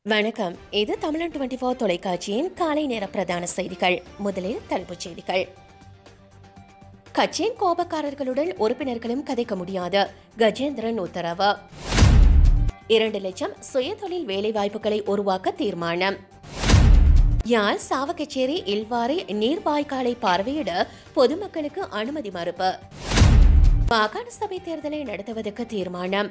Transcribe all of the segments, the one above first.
வணக்கம் இது தமிழன் டுவெண்டி ஃபோர் தொலைக்காட்சியின் காலை நேர பிரதான செய்திகள் முதலில் தலைப்புச் செய்திகள் கட்சியின் கோபக்காரர்களுடன் உறுப்பினர்களும் கதைக்க முடியாது கஜேந்திரன் உத்தரவு இரண்டு லட்சம் சுயதொழில் வேலைவாய்ப்புகளை உருவாக்க தீர்மானம் யாழ் சாவகச்சேரி இல்வாரி நீர்வாய்க்காலை பார்வையிட பொதுமக்களுக்கு அனுமதி மறுப்பு மாகாண சபை தேர்தலை நடத்துவதற்கு தீர்மானம்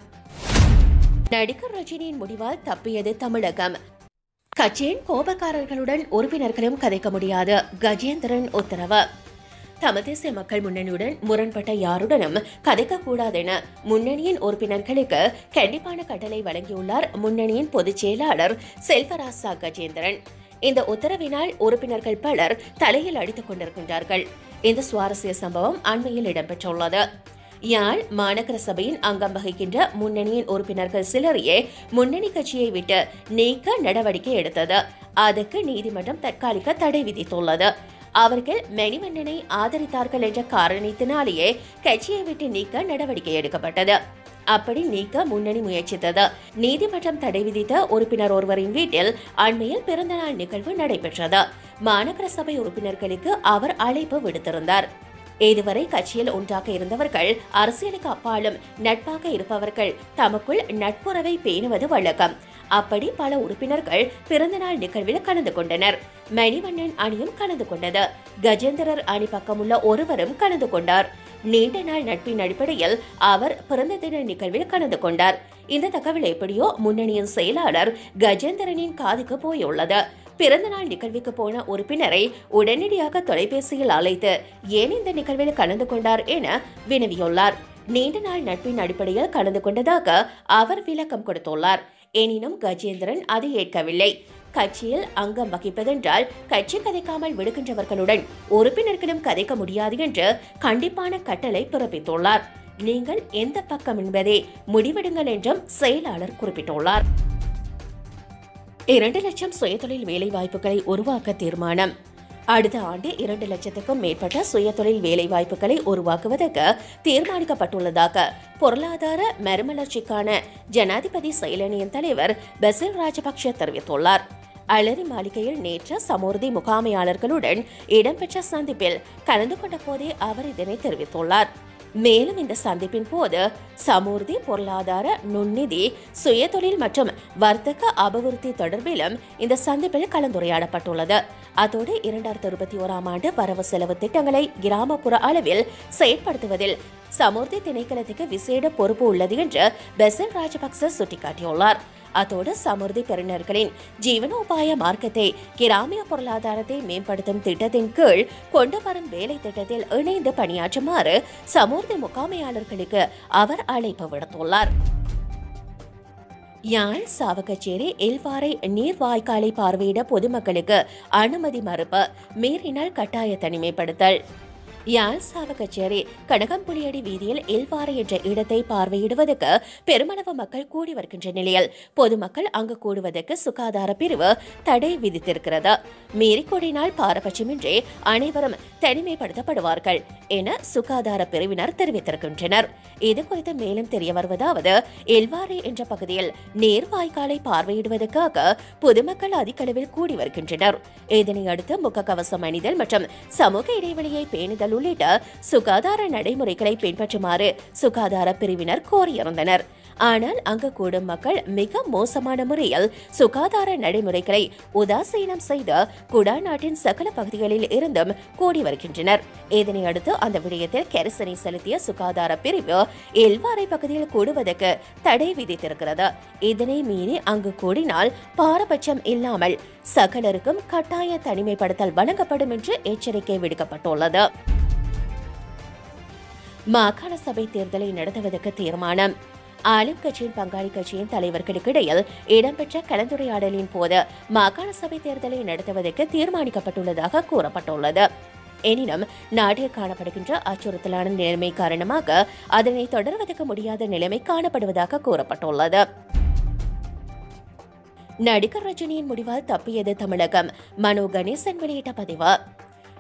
நடிகர் ரஜினியின் முடிவால் தப்பியது தமிழகம் கட்சியின் கோபக்காரர்களுடன் உறுப்பினர்களும் கதைக்க முடியாது கஜேந்திரன் உத்தரவு தமிழ் தேசிய மக்கள் முன்னணியுடன் முரண்பட்ட யாருடனும் கதைக்கக்கூடாதென முன்னணியின் உறுப்பினர்களுக்கு கண்டிப்பான கட்டளை வழங்கியுள்ளார் முன்னணியின் பொதுச் செயலாளர் செல்வராசா கஜேந்திரன் இந்த உத்தரவினால் உறுப்பினர்கள் பலர் தலையில் அடித்துக் கொண்டிருக்கின்றார்கள் இந்த சுவாரஸ்ய சம்பவம் அண்மையில் இடம்பெற்றுள்ளது யாழ் மாநகர சபையின் அங்கம் வகிக்கின்ற முன்னணியின் உறுப்பினர்கள் சிலரையே முன்னணி கட்சியை விட்டு நீக்க நடவடிக்கை எடுத்தது அதற்கு நீதிமன்றம் தற்காலிக தடை விதித்துள்ளது அவர்கள் மணிவண்ணனை ஆதரித்தார்கள் என்ற காரணத்தினாலேயே கட்சியை விட்டு நீக்க நடவடிக்கை எடுக்கப்பட்டது அப்படி நீக்க முன்னணி முயற்சித்தது நீதிமன்றம் தடை விதித்த உறுப்பினர் ஒருவரின் வீட்டில் அண்மையில் பிறந்தநாள் நிகழ்வு நடைபெற்றது மாநகர சபை உறுப்பினர்களுக்கு அவர் அழைப்பு விடுத்திருந்தார் இதுவரை கட்சியில் ஒன்றாக இருந்தவர்கள் அரசியலுக்கு அப்பாலும் நட்பாக இருப்பவர்கள் தமக்குள் நட்புறவை பேணுவது வழக்கம் அப்படி பல உறுப்பினர்கள் பிறந்தநாள் நிகழ்வில் கலந்து கொண்டனர் மணிவண்ணன் அணியும் கலந்து கொண்டது கஜேந்திரர் அணி பக்கமுள்ள ஒருவரும் கலந்து கொண்டார் நீண்ட நாள் நட்பின் அடிப்படையில் அவர் பிறந்த தின நிகழ்வில் கலந்து கொண்டார் இந்த தகவல் எப்படியோ முன்னணியின் செயலாளர் கஜேந்திரனின் காதுக்கு போயுள்ளது பிறந்தநாள் நிகழ்வுக்கு போன உறுப்பினரை உடனடியாக தொலைபேசியில் அழைத்து ஏன் இந்த நிகழ்வில் கலந்து கொண்டார் என வினவியுள்ளார் நீண்ட நாள் நட்பின் அடிப்படையில் கலந்து கொண்டதாக அவர் விளக்கம் கொடுத்துள்ளார் எனினும் கஜேந்திரன் அதை ஏற்கவில்லை கட்சியில் அங்கம் வகிப்பதென்றால் கட்சி கதைக்காமல் விடுகின்றவர்களுடன் உறுப்பினர்களும் கதைக்க முடியாது என்று கண்டிப்பான கட்டளை பிறப்பித்துள்ளார் நீங்கள் எந்த பக்கம் என்பதே முடிவெடுங்கள் என்றும் செயலாளர் குறிப்பிட்டுள்ளார் இரண்டு லட்சம் சுயதொழில் வேலைவாய்ப்புகளை உருவாக்க தீர்மானம் அடுத்த ஆண்டு இரண்டு லட்சத்துக்கும் மேற்பட்ட சுயதொழில் வேலைவாய்ப்புகளை உருவாக்குவதற்கு தீர்மானிக்கப்பட்டுள்ளதாக பொருளாதார மறுமலர்ச்சிக்கான ஜனாதிபதி செயலணியின் தலைவர் பசில் ராஜபக்ஷ தெரிவித்துள்ளார் அலரி மாளிகையில் நேற்று சமூர்த்தி முகாமையாளர்களுடன் இடம்பெற்ற சந்திப்பில் கலந்து கொண்ட போதே அவர் இதனை தெரிவித்துள்ளார் மேலும் இந்த சந்திப்பின் போது சமூர்த்தி பொருளாதார நுண்ணிதி சுயதொழில் மற்றும் வர்த்தக அபிவிருத்தி தொடர்பிலும் இந்த சந்திப்பில் கலந்துரையாடப்பட்டுள்ளது அதோடு இரண்டாயிரத்தி இருபத்தி ஓராம் ஆண்டு வரவு செலவு திட்டங்களை கிராமப்புற அளவில் செயற்படுத்துவதில் சமூர்த்தி திணைக்களத்துக்கு விசேட பொறுப்பு உள்ளது என்று பெசல் ராஜபக்ச சுட்டிக்காட்டியுள்ளார் அதோடு சமுர்த்தி பெறுநர்களின் ஜீவனோபாய மார்க்கத்தை கிராமிய பொருளாதாரத்தை மேம்படுத்தும் திட்டத்தின் கீழ் கொண்டு வரும் வேலை திட்டத்தில் இணைந்து பணியாற்றுமாறு சமூர்த்தி முகாமையாளர்களுக்கு அவர் அழைப்பு விடுத்துள்ளார் யாழ் சாவகச்சேரி எல்வாரை நீர்வாய்க்காலை பார்வையிட பொதுமக்களுக்கு அனுமதி மறுப்பு மீறினால் கட்டாய தனிமைப்படுத்தல் யாழ் சாவகச்சேரி கனகம்புலியடி வீதியில் எல்வாறு என்ற இடத்தை பார்வையிடுவதற்கு பெருமளவு மக்கள் கூடி வருகின்ற நிலையில் பொதுமக்கள் அங்கு கூடுவதற்கு சுகாதார பிரிவு தடை விதித்திருக்கிறது மீறி கூடினால் பாரபட்சமின்றி அனைவரும் தனிமைப்படுத்தப்படுவார்கள் என சுகாதார பிரிவினர் தெரிவித்திருக்கின்றனர் இது குறித்து மேலும் தெரிய வருவதாவது எல்வாறு என்ற பகுதியில் நேர்வாய்க்காலை பார்வையிடுவதற்காக பொதுமக்கள் அதிகளவில் கூடி வருகின்றனர் இதனை அடுத்து முகக்கவசம் அணிதல் மற்றும் சமூக இடைவெளியை பேணுதல் உள்ளிட்ட சுகாதார நடைமுறைகளை பின்பற்றுமாறு சுகாதார பிரிவினர் கோரியிருந்தனர் ஆனால் அங்கு கூடும் மக்கள் மிக மோசமான முறையில் சுகாதார நடைமுறைகளை உதாசீனம் செய்து குடா நாட்டின் சகல பகுதிகளில் இருந்தும் கூடி வருகின்றனர் இதனை அடுத்து அந்த விடயத்தில் கரிசனை செலுத்திய சுகாதார பிரிவு எல்வாரை பகுதியில் கூடுவதற்கு தடை விதித்திருக்கிறது இதனை மீறி அங்கு கூடினால் பாரபட்சம் இல்லாமல் சகலருக்கும் கட்டாய தனிமைப்படுத்தல் வழங்கப்படும் என்று எச்சரிக்கை விடுக்கப்பட்டுள்ளது மாகாண சபை தேர்தலை நடத்துவதற்கு தீர்மானம் ஆளும் கட்சியின் பங்காளி கட்சியின் தலைவர்களுக்கு இடையில் இடம்பெற்ற கலந்துரையாடலின் போது மாகாண சபை தேர்தலை நடத்துவதற்கு தீர்மானிக்கப்பட்டுள்ளதாக கூறப்பட்டுள்ளது எனினும் நாட்டில் காணப்படுகின்ற அச்சுறுத்தலான நிலைமை காரணமாக அதனை தொடர்வதற்கு முடியாத நிலைமை காணப்படுவதாக கூறப்பட்டுள்ளது நடிகர் ரஜினியின் முடிவால் தப்பியது தமிழகம் மனோ கணேசன் வெளியிட்ட பதிவு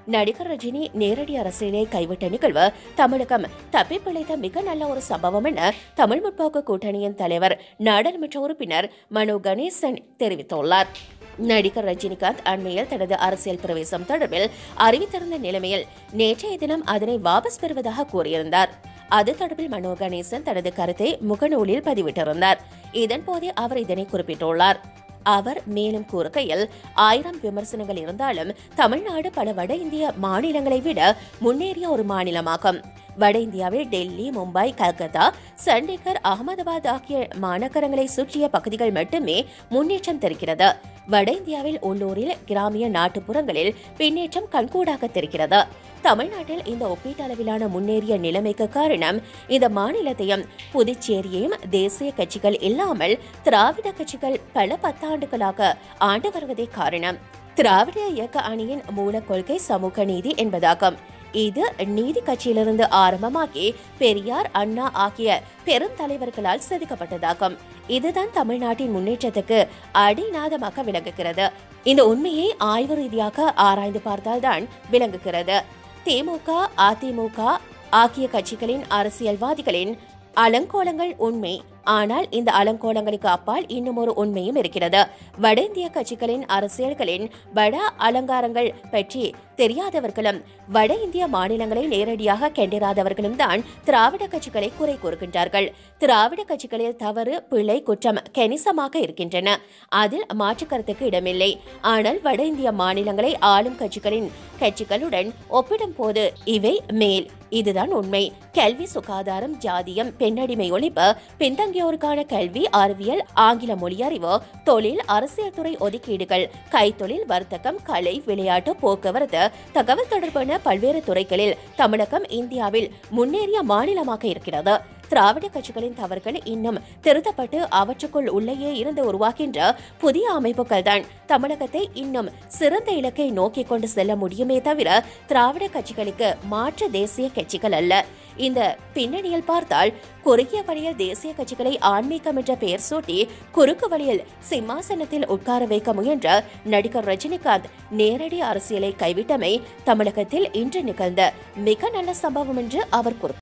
நடிகர் ரஜினி நேரடி அரசியலை கைவிட்ட நிகழ்வு தமிழகம் தப்பி பிழைத்த மிக நல்ல ஒரு சம்பவம் என தமிழ் முற்போக்கு கூட்டணியின் தலைவர் நாடாளுமன்ற உறுப்பினர் மனோ கணேசன் தெரிவித்துள்ளார் நடிகர் ரஜினிகாந்த் அண்மையில் தனது அரசியல் பிரவேசம் தொடர்பில் அறிவித்திருந்த நிலைமையில் நேற்றைய தினம் அதனை வாபஸ் பெறுவதாக கூறியிருந்தார் அது தொடர்பில் மனோ கணேசன் தனது கருத்தை முகநூலில் பதிவிட்டிருந்தார் இதன்போதே அவர் இதனை குறிப்பிட்டுள்ளார் அவர் மேலும் கூறுகையில் ஆயிரம் விமர்சனங்கள் இருந்தாலும் தமிழ்நாடு பல வட இந்திய மாநிலங்களை விட முன்னேறிய ஒரு மாநிலமாகும் வட இந்தியாவில் டெல்லி மும்பை கல்கத்தா சண்டிகர் அகமதாபாத் ஆகிய மாநகரங்களை சுற்றிய பகுதிகள் மட்டுமே முன்னேற்றம் தெரிகிறது வட இந்தியாவில் உள்ளூரில் கிராமிய நாட்டுப்புறங்களில் பின்னேற்றம் கண்கூடாக தெரிகிறது தமிழ்நாட்டில் இந்த ஒப்பீட்டளவிலான முன்னேறிய நிலைமைக்கு காரணம் இந்த மாநிலத்தையும் புதுச்சேரியையும் தேசிய கட்சிகள் இல்லாமல் திராவிட கட்சிகள் பல பத்தாண்டுகளாக ஆண்டு வருவதே காரணம் திராவிட இயக்க அணியின் மூல கொள்கை சமூக நீதி என்பதாகும் இது நீதி கட்சியிலிருந்து ஆரம்பமாகி பெரியார் அண்ணா ஆகிய பெருந்தலைவர்களால் செதுக்கப்பட்டதாகும் இதுதான் தமிழ்நாட்டின் முன்னேற்றத்துக்கு அடிநாதமாக விளங்குகிறது இந்த உண்மையை ஆய்வு ரீதியாக ஆராய்ந்து பார்த்தால்தான் விளங்குகிறது திமுக அதிமுக ஆகிய கட்சிகளின் அரசியல்வாதிகளின் அலங்கோலங்கள் உண்மை ஆனால் இந்த அலங்கோலங்களுக்கு அப்பால் இன்னும் ஒரு உண்மையும் இருக்கிறது வட இந்திய கட்சிகளின் அரசியல்களின் வட அலங்காரங்கள் பற்றி தெரியாதவர்களும் வட இந்திய மாநிலங்களை நேரடியாக கண்டிராதவர்களும் தான் திராவிட கட்சிகளை குறை கூறுகின்றார்கள் திராவிட கட்சிகளில் தவறு பிழை குற்றம் கணிசமாக இருக்கின்றன அதில் மாற்று கருத்துக்கு இடமில்லை ஆனால் வட இந்திய மாநிலங்களை ஆளும் கட்சிகளின் கட்சிகளுடன் ஒப்பிடும் போது இவை மேல் இதுதான் உண்மை கல்வி சுகாதாரம் ஜாதியம் பெண்ணடிமை ஒழிப்பு பின்தங்கியோருக்கான கல்வி அறிவியல் ஆங்கில மொழியறிவு தொழில் அரசியல் துறை ஒதுக்கீடுகள் கைத்தொழில் வர்த்தகம் கலை விளையாட்டு போக்குவரத்து தகவல் தொடர்பான பல்வேறு துறைகளில் தமிழகம் இந்தியாவில் முன்னேறிய மாநிலமாக இருக்கிறது திராவிட கட்சிகளின் தவறுகள் இன்னும் திருத்தப்பட்டு அவற்றுக்குள் உள்ளேயே இருந்து உருவாகின்ற புதிய அமைப்புகள் தான் தமிழகத்தை இன்னும் சிறந்த இலக்கை நோக்கி கொண்டு செல்ல முடியுமே தவிர திராவிட கட்சிகளுக்கு மாற்று தேசிய கட்சிகள் அல்ல இந்த பின்னணியில் பார்த்தால் குறுகிய வழியில் தேசிய கட்சிகளை ஆன்மீகம் என்ற பெயர் சூட்டி குறுக்கு வழியில் சிம்மாசனத்தில் உட்கார வைக்க முயன்ற நடிகர் ரஜினிகாந்த் நேரடி அரசியலை கைவிட்டமை தமிழகத்தில் இன்று நிகழ்ந்த மிக நல்ல சம்பவம் என்று அவர் குறிப்பிட்டார்